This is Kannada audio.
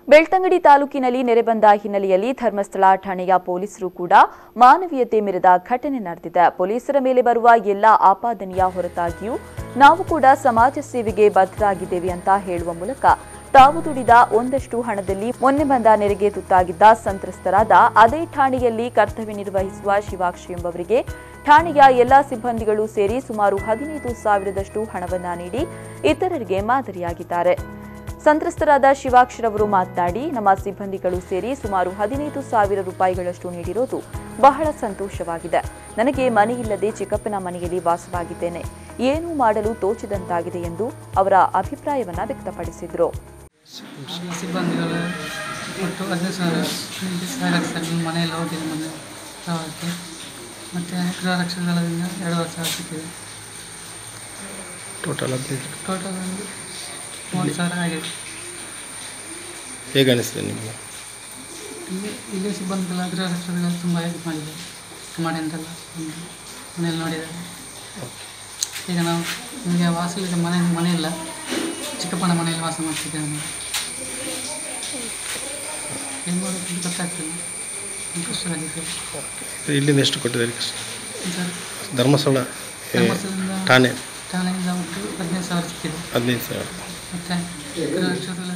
ಬೆಳ್ತಂಗಡಿ ತಾಲೂಕಿನಲ್ಲಿ ನೆರೆ ಬಂದ ಹಿನ್ನೆಲೆಯಲ್ಲಿ ಧರ್ಮಸ್ಥಳ ಠಾಣೆಯ ಪೊಲೀಸರು ಕೂಡ ಮಾನವೀಯತೆ ಮೆರೆದ ಘಟನೆ ನಡೆದಿದೆ ಪೊಲೀಸರ ಮೇಲೆ ಬರುವ ಎಲ್ಲಾ ಆಪಾದನೆಯ ಹೊರತಾಗಿಯೂ ನಾವು ಕೂಡ ಸಮಾಜ ಸೇವೆಗೆ ಬದ್ಧರಾಗಿದ್ದೇವೆ ಅಂತ ಹೇಳುವ ಮೂಲಕ ತಾವು ದುಡಿದ ಒಂದಷ್ಟು ಹಣದಲ್ಲಿ ಮೊನ್ನೆ ಬಂದ ನೆರೆಗೆ ತುತ್ತಾಗಿದ್ದ ಸಂತ್ರಸ್ತರಾದ ಅದೇ ಠಾಣೆಯಲ್ಲಿ ಕರ್ತವ್ಯ ನಿರ್ವಹಿಸುವ ಶಿವಾಕ್ಷಿ ಎಂಬವರಿಗೆ ಠಾಣೆಯ ಎಲ್ಲಾ ಸಿಬ್ಬಂದಿಗಳು ಸೇರಿ ಸುಮಾರು ಹದಿನೈದು ಸಾವಿರದಷ್ಟು ಹಣವನ್ನ ನೀಡಿ ಇತರರಿಗೆ ಮಾದರಿಯಾಗಿದ್ದಾರೆ ಸಂತ್ರಸ್ತರಾದ ಶಿವಾಕ್ಷರವರು ಮಾತನಾಡಿ ನಮ್ಮ ಸಿಬ್ಬಂದಿಗಳು ಸೇರಿ ಸುಮಾರು ಹದಿನೈದು ಸಾವಿರ ರೂಪಾಯಿಗಳಷ್ಟು ನೀಡಿರೋದು ಬಹಳ ಸಂತೋಷವಾಗಿದೆ ನನಗೆ ಮನೆಯಿಲ್ಲದೆ ಚಿಕ್ಕಪ್ಪನ ಮನೆಯಲ್ಲಿ ವಾಸವಾಗಿದ್ದೇನೆ ಏನೂ ಮಾಡಲು ತೋಚದಂತಾಗಿದೆ ಎಂದು ಅವರ ಅಭಿಪ್ರಾಯವನ್ನ ವ್ಯಕ್ತಪಡಿಸಿದರು ಸಿಬ್ಬಂದಿಗಳು ಒಟ್ಟು ಹದಿನೈದು ಸಾವಿರ ಹದಿನೈದು ಸಾವಿರ ಸರ್ ನಿಮ್ಮ ಮನೆಯಲ್ಲಿ ಹೋಗಿದೆ ಮನೆ ಪ್ರವಾಹಕ್ಕೆ ಮತ್ತು ಗೃಹ ರಕ್ಷಕದಳದಿಂದ ಎರಡು ವರ್ಷ ಸಿಕ್ಕಿದೆ ಟೋಟಲ್ ಹದಿನೈದು ಟೋಟಲ್ ಒಂದು ಮೂವತ್ತು ಸಾವಿರ ಆಗಿದೆ ಹೇಗೆ ಅನಿಸ್ತದೆ ನಿಮಗೆ ಇಲ್ಲಿ ಇಲ್ಲಿ ಸಿಬ್ಬಂದಿಗಳ ಗೃಹ ರಕ್ಷಕಗಳು ತುಂಬ ಹೆಲ್ಪ್ ಮಾಡಿದ್ದಾರೆ ಮಾಡಿ ಅಂತೆಲ್ಲ ಒಂದು ಮನೆಯಲ್ಲಿ ನೋಡಿದ್ದಾರೆ ಈಗ ನಾವು ನಿಮಗೆ ವಾಸಲಿಕ್ಕೆ ಮನೆ ಮನೆ ಇಲ್ಲ ಚಿಕ್ಕಪ್ಪನ ಮನೆಯಲ್ಲಿ ವಾಸ ಮಾಡ್ತಿದ್ದೇವೆ ನಾವು ಏನು ಮಾಡೋದು ಗೊತ್ತಾಗ್ತಿಲ್ಲ ತುಂಬ ಕಷ್ಟವಾಗಿತ್ತು ಇಲ್ಲಿಂದ ಎಷ್ಟು ಕೊಟ್ಟಿದ್ದಾರೆ ಸರ್ ಧರ್ಮಸ್ಥಳ ಏ, ಧರ್ಮಸ್ಥಳದಿಂದ ಠಾಣೆ ಠಾಣೆಯಿಂದ ಒಟ್ಟು ಹದಿನೈದು ಸಾವಿರ ಸಿಕ್ಕಿದೆ ಹದಿನೈದು ಸಾವಿರ ಮತ್ತು ಗೃಹ ರಕ್ಷಕದಲ್ಲಿ